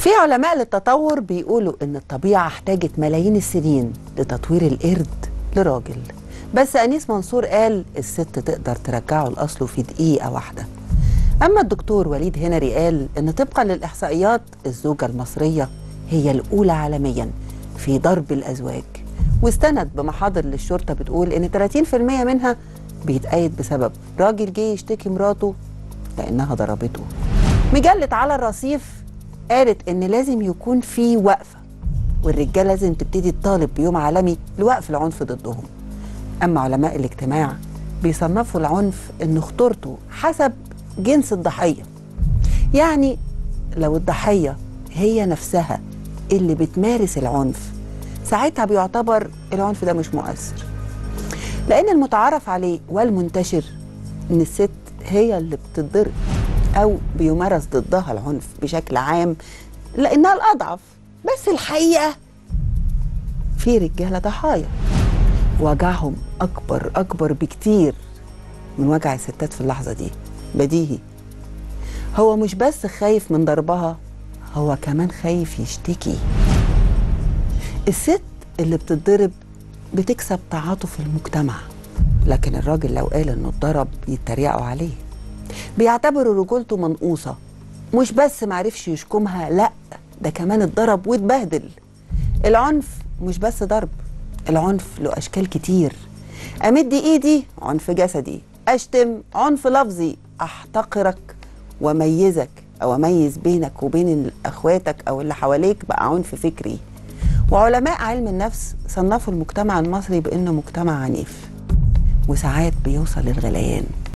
في علماء للتطور بيقولوا ان الطبيعه احتاجت ملايين السنين لتطوير القرد لراجل بس انيس منصور قال الست تقدر ترجعه لاصله في دقيقه واحده اما الدكتور وليد هنري قال ان طبقا للاحصائيات الزوجه المصريه هي الاولى عالميا في ضرب الازواج واستند بمحاضر للشرطه بتقول ان 30% منها بيتأيد بسبب راجل جه يشتكي مراته لانها ضربته مجله على الرصيف قالت ان لازم يكون في وقفه والرجاله لازم تبتدي تطالب بيوم عالمي لوقف العنف ضدهم اما علماء الاجتماع بيصنفوا العنف ان خطورته حسب جنس الضحيه يعني لو الضحيه هي نفسها اللي بتمارس العنف ساعتها بيعتبر العنف ده مش مؤثر لان المتعارف عليه والمنتشر ان الست هي اللي بتتضرب او بيمارس ضدها العنف بشكل عام لانها الاضعف بس الحقيقه في رجاله ضحايا وجعهم اكبر اكبر بكتير من وجع الستات في اللحظه دي بديهي هو مش بس خايف من ضربها هو كمان خايف يشتكي الست اللي بتتضرب بتكسب تعاطف المجتمع لكن الراجل لو قال انه اتضرب يتريقوا عليه بيعتبروا رجولته منقوصة مش بس معرفش يشكمها لا ده كمان اتضرب واتبهدل العنف مش بس ضرب العنف له أشكال كتير أمد إيدي عنف جسدي أشتم عنف لفظي أحتقرك وأميزك أو أميز بينك وبين أخواتك أو اللي حواليك بقى عنف فكري وعلماء علم النفس صنفوا المجتمع المصري بأنه مجتمع عنيف وساعات بيوصل للغليان